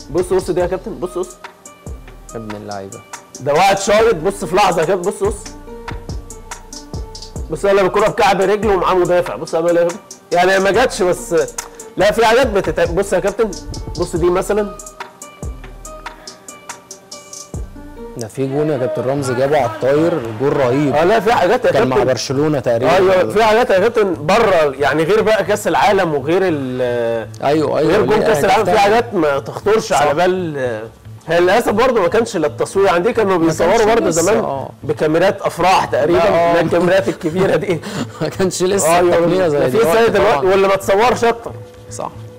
بص بص دي يا كابتن بص بص يا ابن اللعيبه ده واحد شايط بص في لحظه كده بص بص بص انا الكوره بكعب رجله ومعاه مدافع بص انا يا كابتن يعني ما جاتش بس لا في حاجات بتتعب بص يا كابتن بص دي مثلا ده في جون يا كابتن رمزي جابه على الطاير جون رهيب اه لا في حاجات يا كان مع كابتن برشلونه تقريبا ايوه في حاجات يا كابتن بره يعني غير بقى كاس العالم وغير ال ايوه ايوه غير جون ليه كاس العالم في أهداف حاجات ما تخطرش على بال هي للاسف برضه ما كانش للتصوير عندي كانوا بيصوروا كانش برضه لسه، زمان آه. بكاميرات افراح تقريبا لا، آه. لا الكاميرات الكبيره دي ما كانش لسه ايوه التقنيه زي ده في سيد دلوقتي دلوقتي طبعاً. واللي ما تصورش اكتر صح